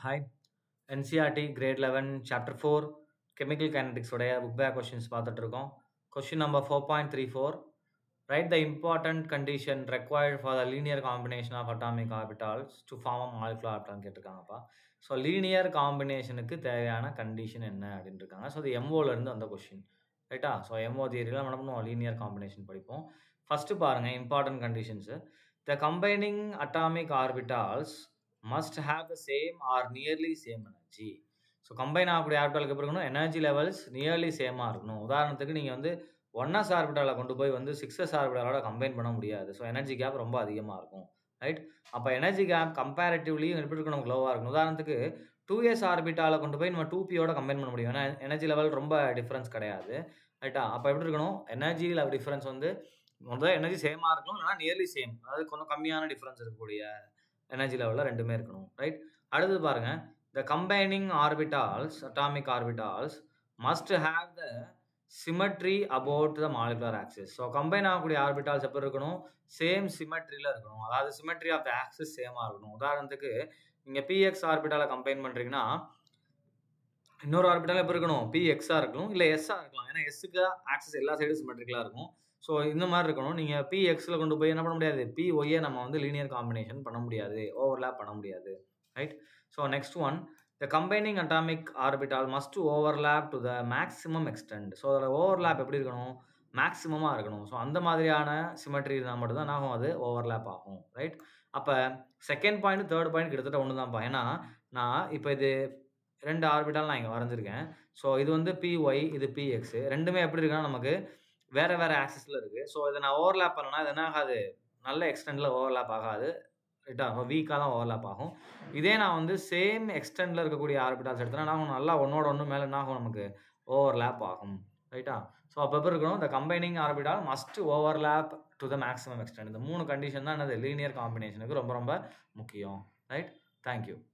Hi. NCERT Grade 11 Chapter 4 Chemical Kinetics உடைய book back questions பார்த்துட்டு இருக்கோம் question number four point three four right the important condition required for the linear combination of atomic orbitals to form a molecular orbital கேட்டிருக்காங்கப்பா so linear காம்பினேஷனுக்கு தேவையான condition என்ன அப்படின்னு இருக்காங்க so இது MO ல இருந்து வந்த கொஷின் ரைட்டா ஸோ எம்ஓ தியரியில் என்ன பண்ணுவோம் லீனியர் காம்பினேஷன் படிப்போம் ஃபஸ்ட்டு பாருங்கள் important conditions the combining atomic orbitals must have the same or nearly same energy so combine ஆகக்கூடிய ஆர்பிட்டாலுக்கு எப்படி இருக்கணும் எனர்ஜி லெவல்ஸ் நியர்லி சேமாக இருக்கணும் உதாரணத்துக்கு நீங்கள் வந்து ஒன் எஸ் ஆர்பிட்டாலை கொண்டு போய் வந்து சிக்ஸ் எஸ் ஆர்பிட்டாலோட கம்பைன் பண்ண முடியாது ஸோ எனர்ஜி கேப் ரொம்ப அதிகமாக இருக்கும் ரைட் அப்போ எனர்ஜி கேப் கம்பேரிட்டிவ்லி எப்படி இருக்கணும் லோவாக இருக்கணும் உதாரணத்துக்கு டூ இயர்ஸ் ஆர்பிட்டாலை கொண்டு போய் நம்ம டூ பியோட கம்பைன் பண்ண முடியும் ஏன்னா எனர்ஜி லெவல் ரொம்ப டிஃப்ரென்ஸ் கிடையாது ரைட்டா அப்போ எப்படி இருக்கணும் எனர்ஜி லெவல் டிஃப்ரென்ஸ் வந்து முதல்ல எனர்ஜி சேமாக இருக்கணும் இல்லைனா நியர்லி சேம் அதாவது கொஞ்சம் கம்மியான டிஃப்ரென்ஸ் இருக்கக்கூடிய எனர்ஜி லெவலில் ரெண்டுமே இருக்கணும் ரைட் அடுத்தது பாருங்க the combining orbitals atomic orbitals must have the symmetry about the molecular axis so combine ஆகக்கூடிய ஆர்பிட்டால்ஸ் எப்படி இருக்கணும் சேம் சிமெட்ரியில் இருக்கணும் அதாவது சிமெட்ரி ஆஃப் த ஆக்சிஸ் சேமாக இருக்கணும் உதாரணத்துக்கு நீங்கள் பிஎக்ஸ் ஆர்பிட்டாலை கம்பைன் பண்ணுறீங்கன்னா இன்னொரு ஆர்பிட்டால் எப்படி இருக்கணும் பி எக்ஸாக இருக்கணும் இல்லை எஸ்ஸாக இருக்கலாம் ஏன்னா எஸ்ஸுக்கு ஆக்சஸ் எல்லா சைடும் சிமெட்ரிக்கலாக இருக்கும் ஸோ இந்த மாதிரி இருக்கணும் நீங்கள் பி எக்ஸில் கொண்டு போய் என்ன பண்ண முடியாது பி ஒய்யை நம்ம வந்து லீனியர் காம்பினேஷன் பண்ண முடியாது ஓவர்லேப் பண்ண முடியாது right so next one the combining atomic orbital must overlap to the maximum extent so அதில் ஓவர்லேப் எப்படி இருக்கணும் மேக்ஸிமமாக இருக்கணும் ஸோ அந்த மாதிரியான சிமெட்ரி இருந்தால் மட்டும்தான் என்ன ஆகும் அது ஓவர்லேப் ஆகும் ரைட் அப்போ செகண்ட் பாயிண்ட் தேர்ட் பாயிண்ட் கிட்டத்தட்ட ஒன்று தான்ப்பா ஏன்னா நான் இப்போ இது ரெண்டு ஆர்பிட்டால் நான் இங்கே வரைஞ்சிருக்கேன் ஸோ இது வந்து பிஒய் இது பிஎக்ஸ் ரெண்டுமே எப்படி இருக்குன்னா நமக்கு வேறு வேறு ஆக்சஸில் இருக்குது ஸோ இதை நான் ஓவர்லேப் பண்ணேன்னா இது என்ன ஆகாது நல்ல எக்ஸ்டெண்டில் ஓவர்லேப் ஆகாது ரைட்டாக வீக்காக தான் ஓவர்லேப் ஆகும் இதே நான் வந்து சேம் எக்ஸ்டெண்டில் இருக்கக்கூடிய ஆர்பிட்டால்ஸ் எடுத்தேன்னா என்ன ஆகும் நல்லா ஒன்னோட ஒன்று மேலே என்ன ஆகும் நமக்கு ஓவர்லேப் ஆகும் ரைட்டா ஸோ அப்போ எப்படி இருக்கணும் இந்த combining orbital must overlap to the maximum extent இந்த மூணு கண்டிஷன் தான் என்னது லீனியர் காம்பினேஷனுக்கு ரொம்ப ரொம்ப முக்கியம் ரைட் தேங்க்யூ